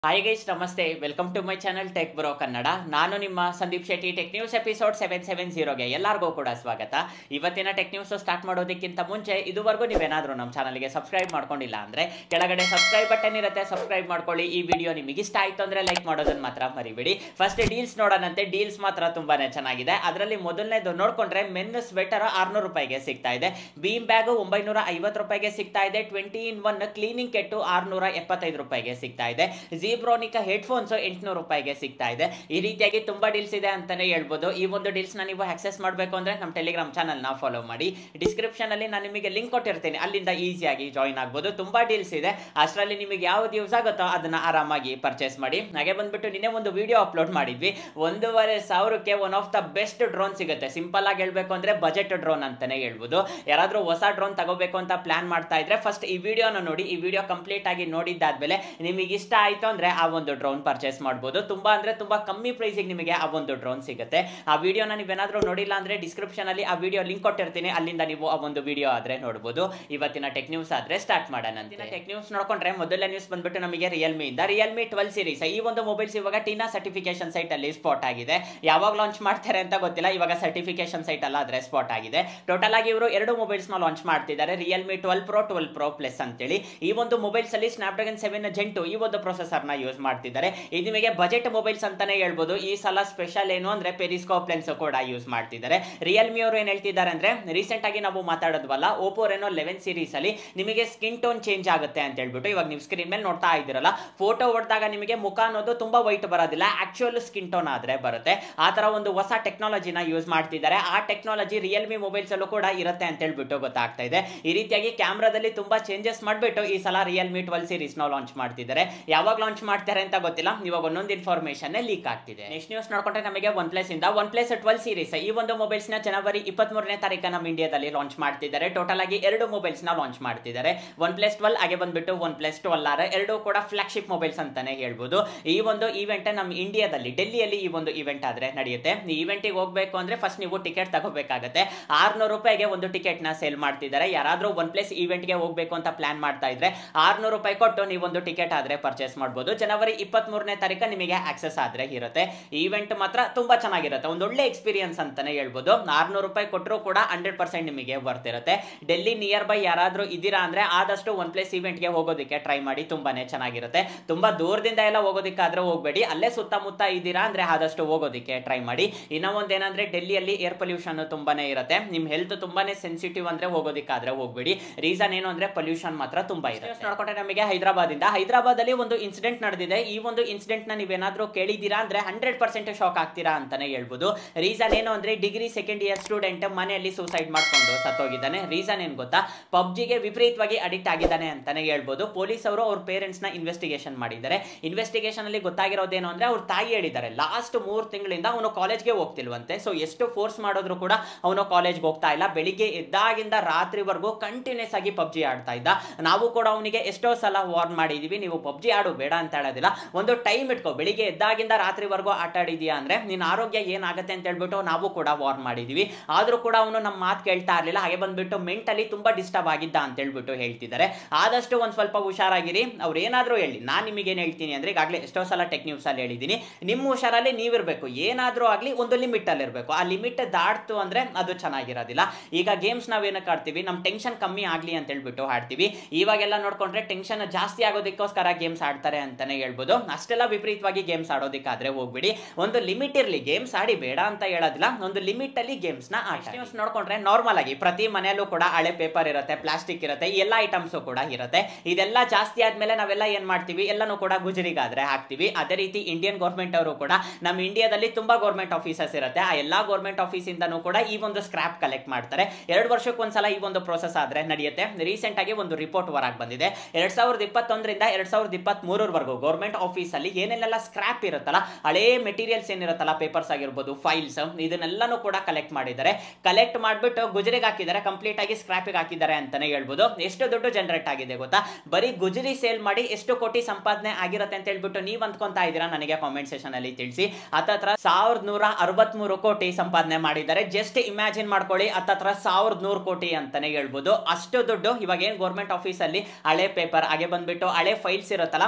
hi guys ನಮಸ್ತೆ welcome to my channel tech bro Kannada ನಾನು ನಿಮ್ಮ Sandeep Shetty tech news episode seven seven ಜೀರೋಗೆ ಎಲ್ಲರಿಗೂ ಕೂಡ ಸ್ವಾಗತ ಇವತ್ತಿನ ಟೆಕ್ ನ್ಯೂಸ್ ಸ್ಟಾರ್ಟ್ ಮಾಡೋದಕ್ಕಿಂತ ಮುಂಚೆ ಇದುವರೆಗೂ ನೀವೇನಾದರೂ ನಮ್ಮ ಚಾನಲ್ಗೆ ಸಬ್ಸ್ಕ್ರೈಬ್ ಮಾಡ್ಕೊಂಡಿಲ್ಲ ಅಂದರೆ ಕೆಳಗಡೆ ಸಬ್ಸ್ಕ್ರೈಬ್ ಬಟನ್ ಇರುತ್ತೆ ಸಬ್ಸ್ಕ್ರೈಬ್ ಮಾಡ್ಕೊಳ್ಳಿ ಈ ವಿಡಿಯೋ ನಿಮಗೆ ಇಷ್ಟ ಆಯಿತು ಅಂದರೆ ಲೈಕ್ ಮಾಡೋದನ್ನ ಮಾತ್ರ ಮರಿಬೇಡಿ ಫಸ್ಟ್ ಡೀಲ್ಸ್ ನೋಡೋಣಂತೆ ಡೀಲ್ಸ್ ಮಾತ್ರ ತುಂಬಾನೇ ಚೆನ್ನಾಗಿದೆ ಅದರಲ್ಲಿ ಮೊದಲನೇದು ನೋಡ್ಕೊಂಡ್ರೆ ಮೆನ್ ಸ್ವೆಟರ್ ಆರ್ನೂರು ರೂಪಾಯಿಗೆ ಸಿಗ್ತಾ ಇದೆ ಬೀಮ್ ಬ್ಯಾಗು ಒಂಬೈನೂರ ಐವತ್ತು ರೂಪಾಯಿಗೆ ಸಿಗ್ತಾ ಇದೆ ಟ್ವೆಂಟಿ ಇನ್ ಒನ್ ಕ್ಲೀನಿಂಗ್ ಕೆಟ್ಟು ಆರ್ನೂರ ಎಪ್ಪತ್ತೈದು ರೂಪಾಯಿಗೆ ಸಿಗ್ತಾ ಇದೆ ಜೀಬ್ರೋನಿಕಾ ಹೆಡ್ಫೋನ್ಸ್ ಎಂಟುನೂರು ರೂಪಾಯಿಗೆ ಸಿಗ್ತಾ ಇದೆ ಈ ರೀತಿಯಾಗಿ ತುಂಬಾ ಡೀಲ್ಸ್ ಇದೆ ಅಂತಾನೆ ಹೇಳ್ಬೋದು ಈ ಒಂದು ಡೀಲ್ಸ್ ನ ನೀವು ಆಕ್ಸೆಸ್ ಮಾಡಬೇಕು ಅಂದ್ರೆ ನಮ್ಮ ಟೆಲಿಗ್ರಾಮ್ ಚಾನಲ್ ನ ಫಾಲೋ ಮಾಡಿ ಡಿಸ್ಕ್ರಿಪ್ಷನ್ ಅಲ್ಲಿ ನಾನು ನಿಮಗೆ ಲಿಂಕ್ ಕೊಟ್ಟಿರ್ತೀನಿ ಅಲ್ಲಿಂದ ಈಸಿಯಾಗಿ ಜಾಯಿನ್ ಆಗ್ಬೋದು ತುಂಬಾ ಡೀಲ್ಸ್ ಇದೆ ಅಷ್ಟರಲ್ಲಿ ನಿಮಗೆ ಯಾವ್ದು ಯೂಸ್ ಆಗುತ್ತೋ ಅದನ್ನ ಆರಾಮಾಗಿ ಪರ್ಚೇಸ್ ಮಾಡಿ ಹಾಗೆ ಬಂದ್ಬಿಟ್ಟು ನಿನ್ನೆ ಒಂದು ವಿಡಿಯೋ ಅಪ್ಲೋಡ್ ಮಾಡಿದ್ವಿ ಒಂದೂವರೆ ಸಾವಿರಕ್ಕೆ one of the best drone ಸಿಗುತ್ತೆ ಸಿಂಪಲ್ ಆಗಿ ಹೇಳ್ಬೇಕು ಅಂದ್ರೆ ಬಜೆಟ್ ಡ್ರೋನ್ ಅಂತಾನೆ ಹೇಳ್ಬೋದು ಯಾರಾದ್ರೂ ಹೊಸ ಡ್ರೋನ್ ತಗೋಬೇಕು ಅಂತ ಪ್ಲಾನ್ ಮಾಡ್ತಾ ಇದ್ರೆ ಫಸ್ಟ್ ಈ ವಿಡಿಯೋನ ನೋಡಿ ಈ ವಿಡಿಯೋ ಕಂಪ್ಲೀಟ್ ಆಗಿ ನೋಡಿದ್ದಾದ್ಮೇಲೆ ನಿಮಗೆ ಇಷ್ಟ ಆಯ್ತು ಅಂದ್ರೆ ಆ ಒಂದು ಡ್ರೋನ್ ಪರ್ಚೇಸ್ ಮಾಡ್ಬೋದು ತುಂಬಾ ಅಂದ್ರೆ ತುಂಬಾ ಕಮ್ಮಿ ಪ್ರೈಸಿಗೆ ನಿಮಗೆ ಆ ಒಂದು ಡ್ರೋನ್ ಸಿಗುತ್ತೆ ಆ ವಿಡಿಯೋನ ನೀವೇನಾದ್ರೂ ನೋಡಿಲ್ಲ ಅಂದ್ರೆ ಡಿಸ್ಕ್ರಿಪ್ಷನ್ ಅಲ್ಲಿ ಆ ವಿಡಿಯೋ ಲಿಂಕ್ ಕೊಟ್ಟಿರ್ತೀನಿ ಅಲ್ಲಿಂದ ನೀವು ಆ ಒಂದು ವಿಡಿಯೋ ಆದ್ರೆ ನೋಡಬಹುದು ಇವತ್ತಿನ ಟೆಕ್ ನ್ಯೂಸ್ ಆದ್ರೆ ಸ್ಟಾರ್ಟ್ ಮಾಡೋಣ ಟೆಕ್ ನ್ಯೂಸ್ ನೋಡ್ಕೊಂಡ್ರೆ ಮೊದಲನೇ ನ್ಯೂಸ್ ಬಂದ್ಬಿಟ್ಟು ನಮಗೆ ರಿಯಲ್ಮಿ ಇಂದ ರಿಯಲ್ಮಿ ಟ್ವೆಲ್ ಸೀರೀಸ್ ಈ ಒಂದು ಮೊಬೈಲ್ಸ್ ಇವಾಗ ಟೀನಾ ಸರ್ಟಿಫಿಕೇಶನ್ ಸೈಟ್ ಅಲ್ಲಿ ಸ್ಪಾಟ್ ಆಗಿದೆ ಯಾವಾಗ ಲಾಂಚ್ ಮಾಡ್ತಾರೆ ಅಂತ ಗೊತ್ತಿಲ್ಲ ಇವಾಗ ಸರ್ಟಿಫಿಕೇಶನ್ ಸೈಟ್ ಅಲ್ಲ ಆದ್ರೆ ಸ್ಪಾಟ್ ಆಗಿದೆ ಟೋಟಲ್ ಆಗಿ ಇವರು ಎರಡು ಮೊಬೈಲ್ಸ್ ನ ಲಾಂಚ್ ಮಾಡ್ತಿದ್ದಾರೆ Realme twelve pro twelve pro plus ಅಂತೇಳಿ ಈ ಒಂದು ಮೊಬೈಲ್ಸ್ ಅಲ್ಲಿ ಸ್ನಾಪ್ಡ್ರಾಗನ್ ಸೆವೆನ್ ಜೆಂಟು ಈ ಒಂದು ಪ್ರೊಸೆಸರ್ ನ ಯೂಸ್ ಮಾಡ್ತಿದ್ದಾರೆ ಇದು ನಿಮಗೆ ಬಜೆಟ್ ಮೊಬೈಲ್ಸ್ ಅಂತಾನೆ ಹೇಳ್ಬೋದು ಈ ಸಲ ಸ್ಪೆಷಲ್ ಏನು ಅಂದ್ರೆ ಪೆರಿಸ್ಕೋಪ್ ಲೆನ್ಸ್ ಕೂಡ ಯೂಸ್ ಮಾಡ್ತಿದ್ದಾರೆ ರಿಯಲ್ಮಿ ಅವರು ಏನ್ ಹೇಳ್ತಿದ್ದಾರೆ ಅಂದ್ರೆ ರೀಸೆಂಟ್ ಆಗಿ ನಾವು ಮಾತಾಡೋದ್ವಲ್ಲ ಓಪೋ ರೆನೋ ಲೆವೆನ್ ಸೀರೀಸ್ ಅಲ್ಲಿ ನಿಮಗೆ ಸ್ಕಿನ್ ಟೋನ್ ಚೇಂಜ್ ಆಗುತ್ತೆ ಅಂತ ಹೇಳ್ಬಿಟ್ಟು ಇವಾಗ ನೀವು ಸ್ಕ್ರೀನ್ ಮೇಲೆ ನೋಡ್ತಾ ಇದ್ದೀರಲ್ಲ ಫೋಟೋ ಹೊಡೆದಾಗ ನಿಮಗೆ ಮುಖ ಅನ್ನೋದು ತುಂಬಾ ವೈಟ್ ಬರೋದಿಲ್ಲ ಆಕ್ಚುಯಲ್ ಸ್ಕಿನ್ ಟೋನ್ ಆದ್ರೆ ಬರುತ್ತೆ ಆ ತರ ಒಂದು ಹೊಸ ಟೆಕ್ನಾಲಜಿನ ಯೂಸ್ ಮಾಡ್ತಿದ್ದಾರೆ ಆ ಟೆಕ್ನಾಲಜಿ ರಿಯಲ್ಮಿ ಮೊಬೈಲ್ಸ್ ಅಲ್ಲೂ ಕೂಡ ಇರುತ್ತೆ ಅಂತ ಹೇಳ್ಬಿಟ್ಟು ಗೊತ್ತಾಗ್ತಾ ಇದೆ ಈ ರೀತಿಯಾಗಿ ಕ್ಯಾಮ್ರಾದಲ್ಲಿ ತುಂಬಾ ಚೇಂಜಸ್ ಮಾಡಿಬಿಟ್ಟು ಈ ಸಲ ರಿಯಲ್ಮಿ ಟ್ವೆಲ್ ಸೀರೀಸ್ ನ ಲಾಂಚ್ ಮಾಡ್ತಿದ್ದಾರೆ ಯಾವಾಗ ಲಾಂಚ್ ಮಾಡ್ತಾರೆ ಅಂತ ಗೊತ್ತಿಲ್ಲ ಇವಾಗ ಒಂದೊಂದು ಇನ್ಫಾರ್ಮೇಶನ್ ಲೀಕ್ ಆಗ್ತಿದೆ ನೆಕ್ಸ್ಟ್ ನ್ಯೂಸ್ ನೋಡ್ಕೊಂಡ್ರೆ ನಮಗೆ ಒನ್ ಪ್ಲಸ್ ಇಂದ ಒನ್ ಪ್ಲಸ್ ಟ್ವೆಲ್ ಸೀರೀಸ್ ಈ ಒಂದು ಮೊಬೈಲ್ಸ್ ನ ಜನವರಿ ಇಪ್ಪತ್ತ್ ಮೂರನೇ ತಾರೀಕು ನಮ್ಮ ಇಂಡಿಯಾದಲ್ಲಿ ಲಾಂಚ್ ಮಾಡ್ತಿದ್ದಾರೆ ಟೋಟಲ್ ಆಗಿ ಎರಡು ಮೊಬೈಲ್ಸ್ ನ ಲಾಂಚ್ ಮಾಡ್ತಿದ್ದಾರೆ ಒನ್ ಪ್ಲಸ್ ಟ್ವೆಲ್ ಹಾಗೆ ಬಂದ್ಬಿಟ್ಟು ಒನ್ ಪ್ಲಸ್ ಟ್ವೆಲ್ ಆರ್ ಎರಡು ಕೂಡ ಫ್ಲಾಗ್ಶಿಪ್ ಮೊಬೈಲ್ಸ್ ಅಂತಾನೆ ಹೇಳ್ಬೋದು ಈ ಒಂದು ಈವೆಂಟ್ ನಮ್ಮ ಇಂಡಿಯಾದಲ್ಲಿ ಡೆಲ್ಲಿಯಲ್ಲಿ ಈ ಒಂದು ಇವೆಂಟ್ ಆದ್ರೆ ನಡೆಯುತ್ತೆ ಈ ಇವೆಂಟಿಗೆ ಹೋಗ್ಬೇಕು ಅಂದ್ರೆ ಫಸ್ಟ್ ನೀವು ಟಿಕೆಟ್ ತಗೋಬೇಕಾಗತ್ತೆ ಆರ್ನೂರು ರೂಪಾಯಿಗೆ ಒಂದು ಟಿಕೆಟ್ ನ ಸೇಲ್ ಮಾಡ್ತಿದ್ದಾರೆ ಯಾರಾದ್ರೂ ಒನ್ ಪ್ಲಸ್ ಇವೆಂಟ್ಗೆ ಹೋಗ್ಬೇಕು ಅಂತ ಪ್ಲಾನ್ ಮಾಡ್ತಾ ಇದ್ರೆ ಆರ್ನೂರು ರೂಪಾಯಿ ಕೊಟ್ಟು ನೀವು ಒಂದು ಟಿಕೆಟ್ ಆದ್ರೆ ಪರ್ಚೇಸ್ ಮಾಡಬಹುದು ಜನವರಿ ಇಪ್ಪತ್ತ್ ಮೂರನೇ ತಾರೀಕು ನಿಮಗೆ ಆಕ್ಸೆಸ್ ಆದ್ರೆ ಇರುತ್ತೆ ಈವೆಂಟ್ ಮಾತ್ರ ತುಂಬಾ ಚೆನ್ನಾಗಿರುತ್ತೆ ಒಂದು ಒಳ್ಳೆ ಎಕ್ಸ್ಪೀರಿಯನ್ಸ್ ಅಂತಾನೆ ಹೇಳ್ಬೋದು ಆರ್ನೂರು ರೂಪಾಯಿ ಕೊಟ್ಟರು ಕೂಡ ಹಂಡ್ರೆಡ್ ಪರ್ಸೆಂಟ್ ನಿಮಗೆ ವರ್ತ್ ಇರುತ್ತೆ ಡೆಲ್ಲಿ ನಿಯರ್ ಬೈ ಯಾರಾದ್ರೂ ಇದ್ದೀರಾ ಅಂದ್ರೆ ಆದಷ್ಟು ಒನ್ ಪ್ಲಸ್ ಇವೆಂಟ್ಗೆ ಹೋಗೋದಕ್ಕೆ ಟ್ರೈ ಮಾಡಿ ತುಂಬಾನೇ ಚೆನ್ನಾಗಿರುತ್ತೆ ತುಂಬಾ ದೂರದಿಂದ ಎಲ್ಲ ಹೋಗೋದಕ್ಕಾದ್ರೆ ಹೋಗಬೇಡಿ ಅಲ್ಲೇ ಸುತ್ತಮುತ್ತ ಇದ್ದೀರಾ ಅಂದ್ರೆ ಆದಷ್ಟು ಹೋಗೋದಕ್ಕೆ ಟ್ರೈ ಮಾಡಿ ಇನ್ನ ಒಂದೇನಂದ್ರೆ ಡೆಲ್ಲಿಯಲ್ಲಿ ಏರ್ ಪೊಲ್ಯೂಷನ್ ತುಂಬಾನೇ ಇರುತ್ತೆ ನಿಮ್ ಹೆಲ್ತ್ ತುಂಬಾನೇ ಸೆನ್ಸಿಟಿವ್ ಅಂದ್ರೆ ಹೋಗೋದಕ್ಕಾದ್ರೆ ಹೋಗ್ಬೇಡಿ ರೀಸನ್ ಏನು ಅಂದ್ರೆ ಪೊಲ್ಯೂಷನ್ ಮಾತ್ರ ತುಂಬಾ ಇರುತ್ತೆ ನೋಡ್ಕೊಂಡ್ರೆ ನಮಗೆ ಹೈದರಾಬಾದ್ ಇಂದ ಹೈದರಾಬಾದ್ ಅಲ್ಲಿ ಒಂದು ಇನ್ಸಿಡೆಂಟ್ ನಡೆದಿದೆ ಈ ಒಂದು ಇನ್ಸಿಡೆಂಟ್ ನ ನೀವೇನಾದ್ರೂ ಕೇಳಿದ್ದೀರಾ ಅಂದ್ರೆ ಹಂಡ್ರೆಡ್ ಪರ್ಸೆಂಟ್ ಶಾಕ್ ಆಗ್ತೀರಾ ಅಂತಾನೆ ಹೇಳ್ಬೋದು ರೀಸನ್ ಏನು ಅಂದ್ರೆ ಡಿಗ್ರಿ ಸೆಕೆಂಡ್ ಇಯರ್ ಸ್ಟೂಡೆಂಟ್ ಮನೆಯಲ್ಲಿ ಸೂಸೈಡ್ ಮಾಡ್ಕೊಂಡು ಸತ್ತೋಗಿದ್ದಾನೆ ರೀಸನ್ ಏನ್ ಗೊತ್ತಾ ಪಬ್ಜಿಗೆ ವಿಪರೀತವಾಗಿ ಅಡಿಕ್ಟ್ ಆಗಿದ್ದಾನೆ ಅಂತಾನೆ ಹೇಳ್ಬೋದು ಪೊಲೀಸ್ ಅವರು ಅವ್ರ ಪೇರೆಂಟ್ಸ್ ನ ಇನ್ವೆಸ್ಟಿಗೇಷನ್ ಮಾಡಿದ್ದಾರೆ ಇನ್ವೆಸ್ಟಿಗೇಷನ್ ಅಲ್ಲಿ ಗೊತ್ತಾಗಿರೋದೇನು ಅಂದ್ರೆ ಅವ್ರ ತಾಯಿ ಹೇಳಿದ್ದಾರೆ ಲಾಸ್ಟ್ ಮೂರು ತಿಂಗಳಿಂದ ಅವನು ಕಾಲೇಜ್ಗೆ ಹೋಗ್ತಿಲ್ವಂತೆ ಸೊ ಎಷ್ಟು ಫೋರ್ಸ್ ಮಾಡಿದ್ರು ಕೂಡ ಅವನು ಕಾಲೇಜ್ಗೆ ಹೋಗ್ತಾ ಇಲ್ಲ ಬೆಳಿಗ್ಗೆ ಎದ್ದಾಗಿಂದ ರಾತ್ರಿವರೆಗೂ ಕಂಟಿನ್ಯೂಸ್ ಆಗಿ ಪಬ್ಜಿ ಆಡ್ತಾ ಇದ್ದ ನಾವು ಕೂಡ ಅವನಿಗೆ ಎಷ್ಟೋ ಸಲ ವಾರ್ನ್ ಮಾಡಿದೀವಿ ನೀವು ಪಬ್ಜಿ ಆಡು ಬೇಡ ಅಂತ ಹೇಳೋದಿಲ್ಲ ಒಂದು ಟೈಮ್ ಇಟ್ಕೋ ಬೆಳಿಗ್ಗೆ ಎದ್ದಾಗಿಂದ ರಾತ್ರಿವರೆಗೂ ಆಟ ಆಡಿದ್ಯಾ ಅಂದ್ರೆ ನಿನ್ನ ಆರೋಗ್ಯ ಏನಾಗುತ್ತೆ ಅಂತ ಹೇಳ್ಬಿಟ್ಟು ನಾವು ಕೂಡ ವಾರ್ನ್ ಮಾಡಿದೀವಿ ಆದ್ರೂ ಕೂಡ ಅವನು ನಮ್ಮ ಮಾತು ಕೇಳ್ತಾ ಇರಲಿಲ್ಲ ಹಾಗೆ ಬಂದ್ಬಿಟ್ಟು ಮೆಂಟಲಿ ತುಂಬಾ ಡಿಸ್ಟರ್ಬ್ ಆಗಿದ್ದ ಅಂತ ಹೇಳ್ಬಿಟ್ಟು ಹೇಳ್ತಿದ್ದಾರೆ ಆದಷ್ಟು ಒಂದ್ ಸ್ವಲ್ಪ ಹುಷಾರಾಗಿರಿ ಅವ್ರು ಏನಾದ್ರೂ ಹೇಳಿ ನಾನು ನಿಮಗೇನು ಹೇಳ್ತೀನಿ ಅಂದ್ರೆ ಈಗಾಗಲೇ ಎಷ್ಟೋ ಸಲ ಟೆಕ್ ನ್ಯೂಸ್ ಅಲ್ಲಿ ಹೇಳಿದ್ದೀನಿ ನಿಮ್ಮ ಹುಷಾರಲ್ಲಿ ನೀವಿರ್ಬೇಕು ಏನಾದ್ರೂ ಆಗ್ಲಿ ಒಂದು ಲಿಮಿಟ್ ಅಲ್ಲಿ ಇರಬೇಕು ಆ ಲಿಮಿಟ್ ದಾಟ್ತು ಅಂದ್ರೆ ಅದು ಚೆನ್ನಾಗಿರೋದಿಲ್ಲ ಈಗ ಗೇಮ್ಸ್ ನಾವೇನಕ್ಕೆ ಆಡ್ತೀವಿ ನಮ್ಮ ಟೆನ್ಷನ್ ಕಮ್ಮಿ ಆಗ್ಲಿ ಅಂತ ಹೇಳ್ಬಿಟ್ಟು ಆಡ್ತೀವಿ ಇವಾಗೆಲ್ಲ ನೋಡ್ಕೊಂಡ್ರೆ ಟೆನ್ಷನ್ ಜಾಸ್ತಿ ಆಗೋದಕ್ಕೋಸ್ಕರ ಗೇಮ್ಸ್ ಆಡ್ತಾರೆ ಅಂತಾನೆ ಹೇಳ್ಬೋದು ಅಷ್ಟೆಲ್ಲ ವಿಪರೀತವಾಗಿ ಗೇಮ್ಸ್ ಆಡೋದಕ್ಕಾದ್ರೆ ಹೋಗ್ಬಿಡಿ ಒಂದು ಲಿಮಿಟ್ ಇರಲಿ ಗೇಮ್ಸ್ ಆಡಿ ಬೇಡ ಅಂತ ಹೇಳೋದಿಲ್ಲ ಒಂದು ಲಿಮಿಟ್ ಅಲ್ಲಿ ಗೇಮ್ಸ್ ನ ಆಟ ನ್ಯೂಸ್ ನೋಡ್ಕೊಂಡ್ರೆ ನಾರ್ಮಲ್ ಆಗಿ ಪ್ರತಿ ಮನೆಯಲ್ಲೂ ಕೂಡ ಹಳೆ ಪೇಪರ್ ಇರುತ್ತೆ ಪ್ಲಾಸ್ಟಿಕ್ ಇರುತ್ತೆ ಈ ಎಲ್ಲ ಐಟಮ್ಸ್ ಕೂಡ ಇರುತ್ತೆ ಇದೆಲ್ಲ ಜಾಸ್ತಿ ಆದ್ಮೇಲೆ ನಾವೆಲ್ಲ ಏನ್ ಮಾಡ್ತೀವಿ ಎಲ್ಲನೂ ಕೂಡ ಗುಜರಿಗಾದ್ರೆ ಹಾಕ್ತಿವಿ ಅದೇ ರೀತಿ ಇಂಡಿಯನ್ ಗೌರ್ಮೆಂಟ್ ಅವರು ಕೂಡ ನಮ್ಮ ಇಂಡಿಯಾದಲ್ಲಿ ತುಂಬಾ ಗೌರ್ಮೆಂಟ್ ಆಫೀಸಸ್ ಇರುತ್ತೆ ಆ ಎಲ್ಲಾ ಗೌರ್ಮೆಂಟ್ ಆಫೀಸ್ ಇಂದನೂ ಕೂಡ ಈ ಒಂದು ಸ್ಕ್ರಾಪ್ ಕಲೆಕ್ಟ್ ಮಾಡ್ತಾರೆ ಎರಡು ವರ್ಷಕ್ಕೆ ಒಂದ್ಸಲ ಈ ಒಂದು ಪ್ರೋಸೆಸ್ ಆದ್ರೆ ನಡೆಯುತ್ತೆ ರೀಸೆಂಟ್ ಆಗಿ ಒಂದು ರಿಪೋರ್ಟ್ ಹೊರಗೆ ಬಂದಿದೆ ಎರಡ್ ಸಾವಿರದ ಇಪ್ಪತ್ತೊಂದರಿಂದ ಎರಡ್ ಸಾವಿರದ ಇಪ್ಪತ್ತ್ ಮೂರರವರೆಗೂ ಗೌರ್ಮೆಂಟ್ ಆಫೀಸ್ ಅಲ್ಲಿ ಏನೆಲ್ಲ ಸ್ಕ್ರಾಪ್ ಇರುತ್ತಲ್ಲ ಹಳೇ ಮೆಟೀರಿಯಲ್ಸ್ ಏನಿರುತ್ತಲ್ಲ ಪೇಪರ್ಸ್ ಆಗಿರ್ಬೋದು ಫೈಲ್ಸ್ ಇದನ್ನೆಲ್ಲಾನು ಕೂಡ ಕಲೆಕ್ಟ್ ಮಾಡಿದ್ದಾರೆ ಕಲೆಕ್ಟ್ ಮಾಡಿಬಿಟ್ಟು ಗುಜರಿಗೆ ಹಾಕಿದ್ದಾರೆ ಕಂಪ್ಲೀಟ್ ಆಗಿ ಸ್ಕ್ರಾಪಿಗೆ ಹಾಕಿದ್ದಾರೆ ಅಂತಾನೆ ಹೇಳ್ಬೋದು ಎಷ್ಟು ದುಡ್ಡು ಜನರೇಟ್ ಆಗಿದೆ ಗೊತ್ತಾ ಬರೀ ಗುಜರಿ ಸೇಲ್ ಮಾಡಿ ಎಷ್ಟು ಕೋಟಿ ಸಂಪಾದನೆ ಆಗಿರುತ್ತೆ ಅಂತ ಹೇಳ್ಬಿಟ್ಟು ನೀವು ಅಂದ್ಕೊಂತಾ ಇದ್ದೀರಾ ನನಗೆ ಕಾಮೆಂಟ್ ಸೆಷನ್ ಅಲ್ಲಿ ತಿಳಿಸಿ ಹತ್ತತ್ರ ಸಾವಿರದ ನೂರ ಅರವತ್ಮೂರು ಕೋಟಿ ಸಂಪಾದನೆ ಮಾಡಿದ್ದಾರೆ ಜಸ್ಟ್ ಇಮ್ಯಾಜಿನ್ ಮಾಡ್ಕೊಳ್ಳಿ ಹತ್ತತ್ರ ಸಾವಿರದ ನೂರು ಕೋಟಿ ಅಂತಾನೆ ಹೇಳ್ಬೋದು ಅಷ್ಟು ದುಡ್ಡು ಇವಾಗ ಏನ್ ಗೌರ್ಮೆಂಟ್ ಆಫೀಸ್ ಅಲ್ಲಿ ಹಳೆ ಪೇಪರ್ ಹಾಗೆ ಬಂದ್ಬಿಟ್ಟು ಹಳೆ ಫೈಲ್ಸ್ ಇರುತ್ತಲ್ಲ ಅದನ್ನೆಲ್ಲ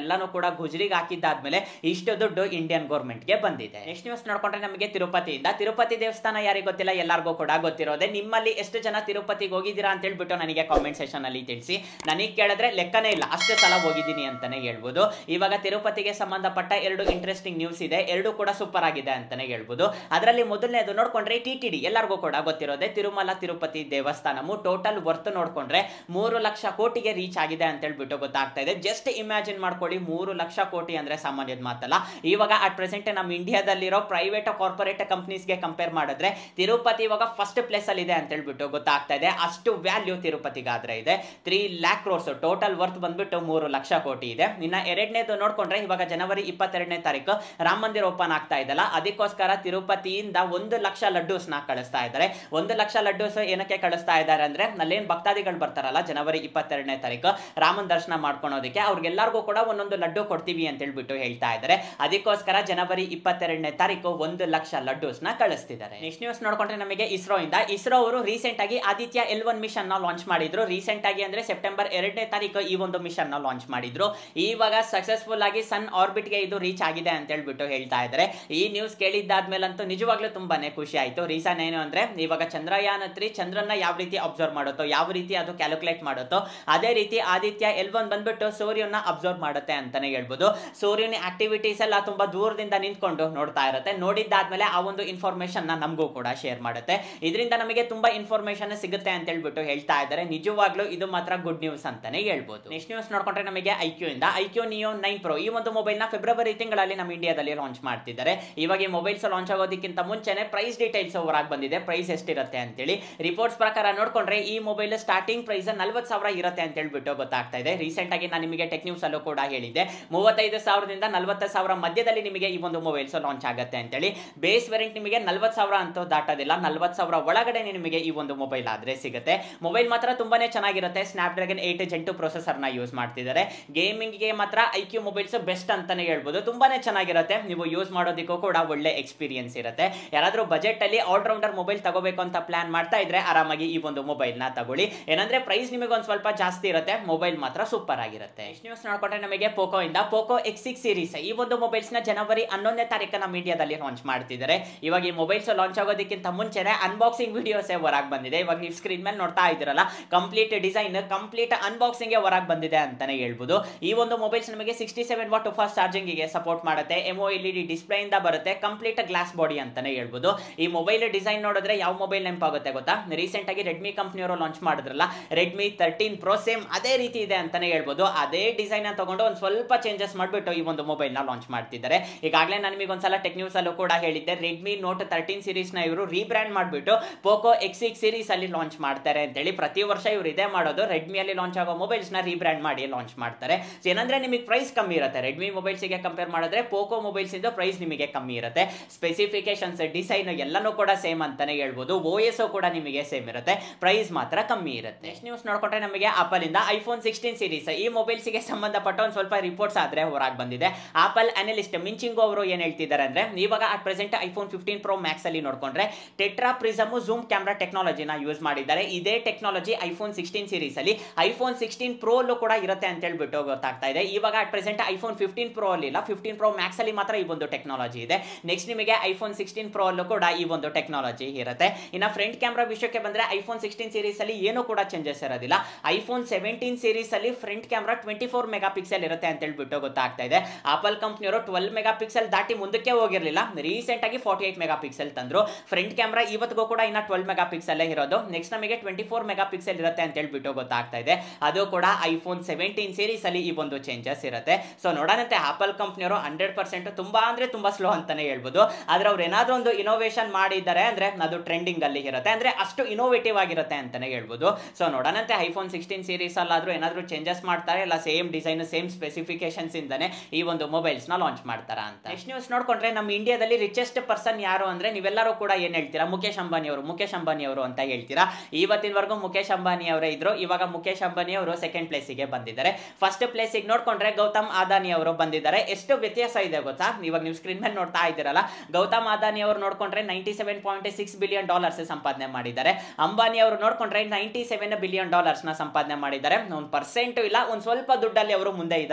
ಅವನ್ನೆಲ್ಲಾನು ಕೂಡ ಗುಜರಿಗೆ ಹಾಕಿದ್ದಾದ್ಮೇಲೆ ಇಷ್ಟು ದುಡ್ಡು ಇಂಡಿಯನ್ ಗೌರ್ಮೆಂಟ್ಗೆ ಬಂದಿದೆ ನೆಕ್ಸ್ಟ್ ನ್ಯೂಸ್ ನೋಡ್ಕೊಂಡ್ರೆ ನಮಗೆ ತಿರುಪತಿಯಿಂದ ತಿರುಪತಿ ದೇವಸ್ಥಾನ ಯಾರಿಗೆ ಗೊತ್ತಿಲ್ಲ ಎಲ್ಲರಿಗೂ ಕೂಡ ಗೊತ್ತಿರೋದೆ ನಿಮ್ಮಲ್ಲಿ ಎಷ್ಟು ಜನ ತಿರುಪತಿಗೆ ಹೋಗಿದ್ದೀರಾ ಅಂತ ಹೇಳ್ಬಿಟ್ಟು ನನಗೆ ಕಾಮೆಂಟ್ ಸೆಷನ್ ಅಲ್ಲಿ ತಿಳಿಸಿ ನನಗೆ ಕೇಳಿದ್ರೆ ಲೆಕ್ಕನೇ ಇಲ್ಲ ಅಷ್ಟು ಸಲ ಹೋಗಿದ್ದೀನಿ ಅಂತಾನೆ ಹೇಳ್ಬೋದು ಇವಾಗ ತಿರುಪತಿಗೆ ಸಂಬಂಧಪಟ್ಟ ಎರಡು ಇಂಟ್ರೆಸ್ಟಿಂಗ್ ನ್ಯೂಸ್ ಇದೆ ಎರಡು ಕೂಡ ಸೂಪರ್ ಆಗಿದೆ ಅಂತಾನೆ ಹೇಳ್ಬೋದು ಅದರಲ್ಲಿ ಮೊದಲನೇದು ನೋಡ್ಕೊಂಡ್ರೆ ಟಿ ಟಿ ಡಿ ಎಲ್ಲರಿಗೂ ಕೂಡ ಗೊತ್ತಿರೋದೆ ತಿರುಮಲ ತಿರುಪತಿ ದೇವಸ್ಥಾನಮು ಟೋಟಲ್ ವರ್ತ್ ನೋಡ್ಕೊಂಡ್ರೆ ಮೂರು ಲಕ್ಷ ಕೋಟಿಗೆ ರೀಚ್ ಆಗಿದೆ ಅಂತ ಹೇಳ್ಬಿಟ್ಟು ಗೊತ್ತಾಗ್ತಾ ಇದೆ ಜಸ್ಟ್ ಇಮ್ಯಾಜಿನ್ ಮಾಡ್ಕೊಳ್ಳಿ ಮೂರು ಲಕ್ಷ ಕೋಟಿ ಅಂದ್ರೆ ಸಾಮಾನ್ಯದ ಮಾತಲ್ಲ ಇವಾಗ ಅಟ್ ಪ್ರೆಸೆಂಟ್ ನಮ್ಮ ಇಂಡಿಯಾದಲ್ಲಿರೋ ಪ್ರೈವೇಟ್ ಕಾರ್ಪೊರೇಟ್ ಕಂಪ್ನೀಸ್ಗೆ ಕಂಪೇರ್ ಮಾಡಿದ್ರೆ ತಿರುಪತಿ ಇವಾಗ ಫಸ್ಟ್ ಪ್ಲೇಸ್ ಅಲ್ಲಿ ಇದೆ ಅಂತ ಹೇಳ್ಬಿಟ್ಟು ಗೊತ್ತಾಗ್ತಾ ಇದೆ ಅಷ್ಟು ವ್ಯಾಲ್ಯೂ ತಿರುಪತಿಗಾದ್ರೆ ಇದೆ three lakh crores total worth ಬಂದ್ಬಿಟ್ಟು ಮೂರು ಲಕ್ಷ ಕೋಟಿ ಇದೆ ಇನ್ನ ಎರಡನೇದು ನೋಡ್ಕೊಂಡ್ರೆ ಇವಾಗ ಜನವರಿ ಇಪ್ಪತ್ತೆರಡನೇ ತಾರೀಕು ರಾಮ ಮಂದಿರ ಓಪನ್ ಆಗ್ತಾ ಇದಲ್ಲ ಅದಕ್ಕೋಸ್ಕರ ತಿರುಪತಿಯಿಂದ ಒಂದು ಲಕ್ಷ ಲಡ್ಡೂಸ್ನ ಕಳಿಸ್ತಾ ಇದ್ದಾರೆ ಒಂದು ಲಕ್ಷ ಲಡ್ಡೂಸ್ ಏನಕ್ಕೆ ಕಳಿಸ್ತಾ ಇದ್ದಾರೆ ಅಂದ್ರೆ ಅಲ್ಲೇನ್ ಭಕ್ತಾದಿಗಳು ಬರ್ತಾರಲ್ಲ ಜನವರಿ ಇಪ್ಪತ್ತೆರಡನೇ ತಾರೀಕು ರಾಮನ್ ದರ್ಶನ ಮಾಡ್ಕೊಳೋದಕ್ಕೆ ಅವ್ರಿಗೆಲ್ಲರಿಗೂ ಕೂಡ ಒಂದೊಂದು ಲಡ್ಡು ಕೊಡ್ತೀವಿ ಅಂತ ಹೇಳ್ಬಿಟ್ಟು ಹೇಳ್ತಾ ಇದ್ದಾರೆ ಅದಕ್ಕೋಸ್ಕರ ಜನವರಿ ಇಪ್ಪತ್ತೆರಡನೇ ತಾರೀಕು ಒಂದು ಲಕ್ಷ ಲಡ್ಡೂಸ್ನ ಕಳಿಸ್ತಿದ್ದಾರೆ ನೆಕ್ಸ್ಟ್ ನ್ಯೂಸ್ ನೋಡ್ಕೊಂಡ್ರೆ ನಮಗೆ ಇಸ್ರೋ ಇಂದ ಇಸ್ರೋ ಅವರು ರೀಸೆಂಟ್ ಆಗಿ ಆದಿತ್ಯ ಎಲ್ ಒನ್ ಮಿಷನ್ ನ ಲಾಂಚ್ ಮಾಡಿದ್ರು ರೀಸೆಂಟ್ ಆಗಿ ಅಂದ್ರೆ ಸೆಪ್ಟೆಂಬರ್ ಎರಡನೇ ತಾರೀಕು ಈ ಒಂದು ಮಿಷನ್ ನ ಲಾಂಚ್ ಮಾಡಿದ್ರು ಇವಾಗ ಸಕ್ಸಸ್ಫುಲ್ ಆಗಿ ಸನ್ ಆರ್ಬಿಟ್ ಗೆ ಇದು ರೀಚ್ ಆಗಿದೆ ಅಂತ ಹೇಳ್ಬಿಟ್ಟು ಹೇಳ್ತಾ ಇದ್ದಾರೆ ಈ ನ್ಯೂಸ್ ಕೇಳಿದ್ದಾದ್ಮೇಲಂತೂ ನಿಜವಾಗ್ಲೂ ತುಂಬಾನೇ ಖುಷಿ ಆಯ್ತು ರೀಸನ್ ಏನು ಅಂದ್ರೆ ಇವಾಗ ಚಂದ್ರಯಾನ ತ್ರೀ ಚಂದ್ರನ ಯಾವ ರೀತಿ ಅಬ್ಸರ್ವ್ ಮಾಡುತ್ತೋ ಯಾವ ರೀತಿ ಅದು ಕ್ಯಾಲ್ಕುಲೇಟ್ ಮಾಡುತ್ತೋ ಅದೇ ರೀತಿ ಆದಿತ್ಯ ಎಲ್ ಒನ್ ಬಂದ್ಬಿಟ್ಟು ಸೂರ್ಯನ ಅಬ್ಸರ್ವ್ ಮಾಡುತ್ತೆ ಅಂತಾನೆ ಹೇಳ್ಬೋದು ಸೂರ್ಯನ ಆಕ್ಟಿವಿಟೀಸ್ ಎಲ್ಲ ತುಂಬಾ ದೂರದಿಂದ ನಿಂತ್ಕೊಂಡು ನೋಡ್ತಾ ಇರುತ್ತೆ ನೋಡಿದ್ದಾದ್ಮೇಲೆ ಆ ಒಂದು ಇನ್ಫಾರ್ಮೇಶನ್ ನ ನಮಗೂ ಕೂಡ ಶೇರ್ ಮಾಡುತ್ತೆ ಇದರಿಂದ ನಮಗೆ ತುಂಬಾ ಇನ್ಫಾರ್ಮೇಶನ್ ಸಿಗುತ್ತೆ ಅಂತ ಹೇಳ್ಬಿಟ್ಟು ಹೇಳ್ತಾ ಇದ್ದಾರೆ ನಿಜವಾಗ್ಲೂ ಇದು ಮಾತ್ರ ಗುಡ್ ನ್ಯೂಸ್ ಅಂತಾನೆ ಹೇಳ್ಬೋದು ನೆಕ್ಸ್ಟ್ ನ್ಯೂಸ್ ನೋಡ್ಕೊಂಡ್ರೆ ನಮಗೆ ಐಕ್ಯೂ ಇಂದ ಐಕ್ಯೂ ನಿಯೋ ನೈನ್ ಪ್ರೋ ಈ ಒಂದು ಮೊಬೈಲ್ ನ ಫೆಬ್ರವರಿ ತಿಂಗಳಲ್ಲಿ ನಮ್ಮ ಇಂಡಿಯಾದಲ್ಲಿ ಲಾಂಚ್ ಮಾಡ್ತಿದ್ದಾರೆ ಇವಾಗ ಈ ಮೊಬೈಲ್ಸ್ ಲಾಂಚ್ ಆಗೋದಕ್ಕಿಂತ ಮುಂಚೆನೆ ಪ್ರೈಸ್ ಡೀಟೇಲ್ಸ್ ಹೊರಗೆ ಬಂದಿದೆ ಪ್ರೈಸ್ ಎಷ್ಟಿರುತ್ತೆ ಅಂತೇಳಿ ರಿಪೋರ್ಟ್ಸ್ ಪ್ರಕಾರ ನೋಡ್ಕೊಂಡ್ರೆ ಈ ಮೊಬೈಲ್ ಸ್ಟಾರ್ಟಿಂಗ್ ಪ್ರೈಸ್ ನಲ್ವತ್ತು ಸಾವಿರ ಇರುತ್ತೆ ಅಂತ ಹೇಳ್ಬಿಟ್ಟು ಗೊತ್ತಾಗ್ತಾ ಇದೆ ರೀಸೆಂಟ್ ಆಗಿ ನಾನು ನಿಮಗೆ ಟೆಕ್ ನ್ಯೂಸ್ ಅಲ್ಲೂ ಕೂಡ ಹೇಳಿದ್ದೆ ಮೂವತ್ತೈದು ಸಾವಿರದಿಂದ ನಲವತ್ತು ಸಾವಿರ ಮಧ್ಯದಲ್ಲಿ ನಿಮಗೆ ಈ ಒಂದು ಮೊಬೈಲ್ಸ್ ಲಾಂಚ್ ಆಗುತ್ತೆ ಅಂತೇಳಿ ಬೇಸ್ ವೇರಿಯಂಟ್ ನಿಮಗೆ ನಲ್ವತ್ತು ಸಾವಿರ ಅಂತೂ ದಾಟೋದಿಲ್ಲ ನಲ್ವತ್ತು ಸಾವಿರ ಒಳಗಡೆ ನಿಮಗೆ ಈ ಒಂದು ಮೊಬೈಲ್ ಆದ್ರೆ ಸಿಗುತ್ತೆ ಮೊಬೈಲ್ ಮಾತ್ರ ತುಂಬಾನೇ ಚೆನ್ನಾಗಿರುತ್ತೆ Snapdragon eight gen two processor ನ ಯೂಸ್ ಮಾಡ್ತಿದ್ದಾರೆ ಗೇಮಿಂಗ್ಗೆ ಮಾತ್ರ ಐ ಕ್ಯೂ ಮೊಬೈಲ್ಸ್ ಬೆಸ್ಟ್ ಅಂತಾನೆ ಹೇಳ್ಬೋದು ತುಂಬಾನೇ ಚೆನ್ನಾಗಿರುತ್ತೆ ನೀವು ಯೂಸ್ ಮಾಡೋದಕ್ಕೂ ಕೂಡ ಒಳ್ಳೆ ಎಕ್ಸ್ಪೀರಿಯನ್ಸ್ ಇರುತ್ತೆ ಯಾರಾದ್ರೂ ಬಜೆಟ್ ಅಲ್ಲಿ ಆಲ್ರೌಂಡರ್ ಮೊಬೈಲ್ ತಗೋಬೇಕು ಅಂತ ಪ್ಲಾನ್ ಮಾಡ್ತಾ ಇದ್ರೆ ಆರಾಮಾಗಿ ಈ ಒಂದು ಮೊಬೈಲ್ ನ ತಗೊಳ್ಳಿ ಏನಂದ್ರೆ ಪ್ರೈಸ್ ನಿಮಗೆ ಒಂದ್ ಸ್ವಲ್ಪ ಜಾಸ್ತಿ ಇರುತ್ತೆ ಮೊಬೈಲ್ ಮಾತ್ರ ಸೂಪರ್ ಆಗಿರುತ್ತೆ ನ್ಯೂಸ್ ನೋಡ್ಕೊಂಡ್ರೆ ನಮಗೆ ಪೋಕೋ ಇಂದ ಪೋಕೋ ಎಕ್ಸ್ ಸಿಕ್ಸ್ ಸೀರೀಸ್ ಈ ಒಂದು ಮೊಬೈಲ್ಸ್ ನ ಜನವರಿ ಹನ್ನೊಂದನೇ ತಾರೀಕು ನಮ್ಮ ಇಂಡಿಯಾದಲ್ಲಿ ಲಾಂಚ್ ಮಾಡ್ತಿದ್ದಾರೆ ಇವಾಗ ಈ ಮೊಬೈಲ್ಸ್ ಲಾಂಚ್ ಆಗೋದಕ್ಕಿಂತ ಮುಂಚೆನೆ ಅನ್ಬಾಕ್ಸಿಂಗ್ ವಿಡಿಯೋಸ್ ಹೊರಗೆ ಬಂದಿದೆ ಇವಾಗ ನೀವು ಸ್ಕ್ರೀನ್ ಮೇಲೆ ನೋಡ್ತಾ ಇದ್ದೀರಲ್ಲ ಕಂಪ್ಲೀಟ್ ಡಿಸೈನ್ ಕಂಪ್ಲೀಟ್ ಅನ್ಬಾಕ್ಸಿಂಗ್ ಹೊರಗೆ ಬಂದಿದೆ ಅಂತಾನೆ ಹೇಳ್ಬೋದು ಈ ಒಂದು ಮೊಬೈಲ್ಸ್ ನಮಗೆ sixty seven watt fast charging ಗೆ ಸಪೋರ್ಟ್ ಮಾಡುತ್ತೆ AMOLED display ಇಂದ ಬರುತ್ತೆ ಕಂಪ್ಲೀಟ್ ಗ್ಲಾಸ್ ಬಾಡಿ ಅಂತಾನೆ ಹೇಳ್ಬೋದು ಈ ಮೊಬೈಲ್ ಡಿಸೈನ್ ನೋಡಿದ್ರೆ ಯಾವ ಮೊಬೈಲ್ ನೆನಪಾಗುತ್ತೆ ಗೊತ್ತಾ ರೀಸೆಂಟ್ ಆಗಿ ರೆಡ್ಮಿ ಕಂಪ್ನಿಯವರು ಲಾಂಚ್ ಮಾಡಿದ್ರಲ್ಲ ರೆಡ್ಮಿ ತರ್ಟೀನ್ ಪ್ರೋ ಸೇಮ್ ಅದೇ ರೀತಿ ಇದೆ ಅಂತಾನೆ ಹೇಳ್ಬೋದು ಅದೇ ಡಿಸೈನ್ ತಗೊಂಡು ಒಂದು ಸ್ವಲ್ಪ ಚೇಂಜಸ್ ಮಾಡಿಬಿಟ್ಟು ಈ ಒಂದು ಮೊಬೈಲ್ ನ ಲಾಂಚ್ ಮಾಡ್ತಿದ್ದಾರೆ ಈಗಾಗಲೇ ನಾನು ನಿಮಗೆ ಒಂದ್ಸಲ ಟೆಕ್ ನ್ಯೂಸ್ ಅಲ್ಲೂ ಕೂಡ ಹೇಳಿದ್ದೆ ರೆಡ್ಮಿ ನೋಟ್ ತರ್ಟೀನ್ ಸೀರೀಸ್ ನ ಇವರು ರೀಬ್ರ್ಯಾಂಡ್ ಮಾಡಿಬಿಟ್ಟು ಪೋಕೋ ಎಕ್ಸ್ ಸಿಕ್ಸ್ ಸೀರೀಸ್ ಅಲ್ಲಿ ಲಾಂಚ್ ಮಾಡ್ತಾರೆ ಅಂತೇಳಿ ಪ್ರತಿ ವರ್ಷ ಇವರು ಇದೇ ಮಾಡೋದು ರೆಡ್ಮಿಯಲ್ಲಿ ಲಾಂಚ್ ಆಗೋ ಮೊಬೈಲ್ಸ್ ನ ರೀಬ್ರ್ಯಾಂಡ್ ಮಾಡಿ ಲಾಂಚ್ ಮಾಡ್ತಾರೆ So ಏನಂದ್ರೆ ನಿಮಗೆ ಪ್ರೈಸ್ ಕಮ್ಮಿ ಇರುತ್ತೆ ರೆಡ್ಮಿ ಮೊಬೈಲ್ಸ್ ಗೆ ಕಂಪೇರ್ ಮಾಡಿದ್ರೆ ಪೋಕೋ ಮೊಬೈಲ್ಸ್ ಇಂದ ಪ್ರೈಸ್ ನಿಮಗೆ ಕಮ್ಮಿ ಇರುತ್ತೆ ಸ್ಪೆಸಿಫಿಕೇಶನ್ಸ್ ಡಿಸೈನ್ ಎಲ್ಲನೂ ಕೂಡ ಸೇಮ್ ಅಂತಾನೆ ಹೇಳ್ಬೋದು ಓ ಎಸ್ ಕೂಡ ನಿಮಗೆ ಸೇಮ್ ಇರುತ್ತೆ ಪ್ರೈಸ್ ಮಾತ್ರ ಕಮ್ಮಿ ಇರುತ್ತೆ ನೆಕ್ಸ್ಟ್ ನ್ಯೂಸ್ ನೋಡ್ಕೊಂಡ್ರೆ ನಮಗೆ ಆಪಲ್ ಇಂದ ಐಫೋನ್ ಸಿಕ್ಸ್ಟೀನ್ ಸೀರೀಸ್ ಈ ಮೊಬೈಲ್ಸ್ ಗೆ ಸಂಬಂಧಪಟ್ಟ ಒಂದು ಸ್ವಲ್ಪ ರಿಪೋರ್ಟ್ಸ್ ಆದ್ರೆ ಹೊರಗೆ ಬಂದಿದೆ ಆಪಲ್ ಅನಲಿಸ್ಟ್ ಮಿಂಚಿಂಗು ಅವರು ಏನ್ ಹೇಳ್ತಿದ್ದಾರೆ ಅಂದ್ರೆ ಇವಾಗ at present iPhone fifteen pro max ಅಲ್ಲಿ ನೋಡ್ಕೊಂಡ್ರೆ ಟೆಟ್ರಾ ಪ್ರಿಸಮ್ ಜೂಮ್ ಕ್ಯಾಮ್ರಾ ಟೆಕ್ನಾಲಜಿನ ಯೂಸ್ ಮಾಡಿದ್ದಾರೆ ಇದೇ ಟೆಕ್ನಾಲಜಿ ಐಫೋನ್ ಸಿಕ್ಸ್ಟೀನ್ ಸೀರೀಸ್ ಅಲ್ಲಿ ಐಫೋನ್ ಸಿಕ್ಸ್ಟೀನ್ ಪ್ರೋ ಅಲ್ಲೂ ಕೂಡ ಇರುತ್ತೆ ಅಂತ ಹೇಳ್ಬಿಟ್ಟು ಗೊತ್ತಾಗ್ತಾ ಇದೆ ಇವಾಗ at present iPhone fifteen pro ಅಲ್ಲಿ ಇಲ್ಲ ಫಿಫ್ಟೀನ್ ಪ್ರೋ ಮ್ಯಾಕ್ಸ್ ಅಲ್ಲಿ ಮಾತ್ರ ಈ ಒಂದು ಟೆಕ್ನಾಲಜಿ ಇದೆ ನೆಕ್ಸ್ಟ್ ನಿಮಗೆ ಐಫೋನ್ ಸಿಕ್ಸ್ಟೀನ್ ಪ್ರೋ ಅಲ್ಲೂ ಕೂಡ ಈ ಒಂದು ಟೆಕ್ನಾಲಜಿ ಇರುತ್ತೆ ಇನ್ನು ಫ್ರಂಟ್ ಕ್ಯಾಮ್ರಾ ವಿಷಯಕ್ಕೆ ಬಂದ್ರೆ ಐಫೋನ್ ಸಿಕ್ಸ್ಟೀನ್ ಸೀರೀಸ್ ಅಲ್ಲಿ ಏನು ಕೂಡ ಚೇಂಜಸ್ ಇರೋದಿಲ್ಲ ಐಫೋನ್ ಸೆವೆಂಟೀನ್ ಸೀರೀಸ್ ಅಲ್ಲಿ front camera twenty four megapixel ಇರುತ್ತೆ ಅಂತ ಹೇಳ್ಬಿಟ್ಟು ಗೊತ್ತಾಗ್ತಾ ಇದೆ ಆಪಲ್ ಕಂಪ್ನಿಯವರು ಟ್ವೆಲ್ ಮೆಗಾ ಪಿಕ್ಸೆಲ್ ದಾಟಿ ಮುಂದಕ್ಕೆ ಹೋಗಿರಲಿಲ್ಲ ರೀಸೆಂಟ್ ಆಗಿ ಫಾರ್ಟಿ ಏಟ್ ಮೆಗಾ ಪಿಕ್ಸೆಲ್ ತಂದ್ರು ಫ್ರಂಟ್ ಕ್ಯಾಮ್ರಾ ಇವತ್ತಿಗೂ ಕೂಡ ಇನ್ನ ಟ್ವೆಲ್ ಮೆಗಾ ಪಿಕ್ಸೆಲ್ ಇರೋದು ನೆಕ್ಸ್ಟ್ ನಮಗೆ ಟ್ವೆಂಟಿ ಫೋರ್ ಮೆಗಾ ಪಿಕ್ಸೆಲ್ ಇರುತ್ತೆ ಅಂತ ಹೇಳ್ಬಿಟ್ಟು ಗೊತ್ತಾಗ್ತಾ ಇದೆ ಅದು ಕೂಡ ಐಫೋನ್ ಸೆವೆಂಟೀನ್ ಸೀರೀಸ್ ಅಲ್ಲಿ ಈ ಒಂದು ಚೇಂಜಸ್ ಇರುತ್ತೆ ಸೊ ನೋಡೋಣಂತೆ ಆಪಲ್ ಕಂಪ್ನಿಯವರು ಹಂಡ್ರೆಡ್ ಪರ್ಸೆಂಟ್ ತುಂಬಾ ಅಂದ್ರೆ ತುಂಬಾ ಸ್ಲೋ ಅಂತಾನೆ ಹೇಳ್ಬೋದು ಆದ್ರೆ ಅವ್ರು ಏನಾದ್ರೂ ಒಂದು ಇನೋವೇಷನ್ ಮಾಡಿದ್ದಾರೆ ಅಂದ್ರೆ ಅದು ಟ್ರೆಂಡಿಂಗ್ ಅಲ್ಲಿ ಇರುತ್ತೆ ಅಂದ್ರೆ ಅಷ್ಟು ಇನೋವೇಟಿವ್ ಆಗಿರುತ್ತೆ ಅಂತಾನೆ ಹೇಳ್ಬೋದು ಸೊ ನೋಡೋಣಂತೆ ಐಫೋನ್ ಸಿಕ್ಸ್ಟೀನ್ ಸೀರೀಸ್ ಅಲ್ಲಾದ್ರೂ ಏನಾದ್ರೂ ಚೇಂಜಸ್ ಮಾಡ್ತಾರೆ ಇಲ್ಲ ಸೇಮ್ ಡಿಸೈನ್ ಸೇಮ್ ಸ್ಪೆಸಿಫಿಕೇಶನ್ಸ್ ಇಂದಾನೆ ಈ ಒಂದು ಮೊಬೈಲ್ಸ್ ನ ಲಾಂಚ್ ಮಾಡ್ತಾರ ಅಂತ ನೆಕ್ಸ್ಟ್ ನ್ಯೂಸ್ ನೋಡ್ಕೊಂಡ್ರೆ ನಮ್ಮ ಇಂಡಿಯಾದಲ್ಲಿ ರಿಚೆಸ್ಟ್ ಪರ್ಸನ್ ಯಾರು ಅಂದ್ರೆ ನೀವೆಲ್ಲರೂ ಕೂಡ ಏನ್ ಹೇಳ್ತೀರಾ ಮುಖೇಶ್ ಅಂಬಾನಿ ಅವರು ಮುಖೇಶ್ ಅಂಬಾನಿ ಅವರು ಅಂತ ಹೇಳ್ತೀರಾ ಇವತ್ತಿನವರೆಗೂ ಮುಖೇಶ್ ಅಂಬಾನಿ ಅವರೇ ಇದ್ರು ಇವಾಗ ಮುಖೇಶ್ ಅಂಬಾನಿ ಅವರು ಸೆಕೆಂಡ್ ಪ್ಲೇಸಿಗೆ ಬಂದಿದ್ದಾರೆ ಫಸ್ಟ್ ಪ್ಲೇಸಿಗೆ ನೋಡ್ಕೊಂಡ್ರೆ ಗೌತಮ್ ಆದಾನಿ ಅವರು ಬಂದಿದ್ದಾರೆ ಎಷ್ಟು ವ್ಯತ್ಯಾಸ ಇದೆ ಗೊತ್ತಾ ಇವಾಗ ನೀವು ಸ್ಕ್ರೀನ್ ಮೇಲೆ ನೋಡ್ತಾ ಇದ್ದೀರಲ್ಲ ಗೌತಮ್ ಆದಾನಿ ಅವರು ನೋಡ್ಕೊಂಡ್ರೆ ninety seven point six billion dollars ಸಂಪಾದನೆ ಮಾಡಿದ್ದಾರೆ ಅಂಬಾನಿ ಅವರು ನೋಡ್ಕೊಂಡ್ರೆ ನೈಂಟಿ ಸೆವೆನ್ ಬಿಲಿಯನ್ ಡಾಲರ್ಸ್ ನ ಸಂಪಾದನೆ ಮಾಡಿದ್ದಾರೆ ಒಂದು ಪರ್ಸೆಂಟ್ ಇಲ್ಲ ಒಂದು ಸ್ವಲ್ಪ ದುಡ್ಡಲ್ಲಿ ಅವರು ಮುಂದೆ ಇದ್ದಾರೆ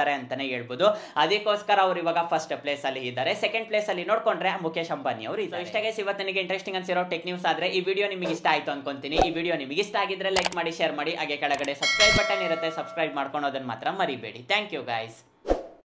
ಮಾಡಿದ್ದಾರೆ ಅಂತಾನೆ ಹೇಳ್ಬೋದು ಅದಕ್ಕೋಸ್ಕರ ಅವ್ರು ಇವಾಗ ಫಸ್ಟ್ ಪ್ಲೇಸ್ ಅಲ್ಲಿ ಇದ್ದಾರೆ ಸೆಕೆಂಡ್ ಪ್ಲೇಸ್ ಅಲ್ಲಿ ನೋಡ್ಕೊಂಡ್ರೆ ಮುಖೇಶ್ ಅಂಬಾನಿ ಅವರು ಇದ್ದಾರೆ ಇಷ್ಟೇ guys, ಇವತ್ತು ನನಗೆ ಇಂಟ್ರೆಸ್ಟಿಂಗ್ ಅನ್ಸಿರೋ ಟೆಕ್ ನ್ಯೂಸ್ ಆದ್ರೆ ಈ ವಿಡಿಯೋ ನಿಮಗೆ ಇಷ್ಟ ಆಯ್ತು ಅನ್ಕೊಂತೀನಿ ಈ ವಿಡಿಯೋ ನಿಮಗೆ ಇಷ್ಟ ಆಗಿದ್ರೆ ಲೈಕ್ ಮಾಡಿ ಶೇರ್ ಮಾಡಿ ಹಾಗೆ ಕೆಳಗಡೆ ಸಬ್ಸ್ಕ್ರೈಬ್ ಬಟನ್ ಇರುತ್ತೆ ಸಬ್ಸ್ಕ್ರೈಬ್ ಮಾಡ್ಕೊಳೋದನ್ನ ಮಾತ್ರ ಮರಿಬೇಡಿ ಥ್ಯಾಂಕ್ ಯು ಗೈಸ್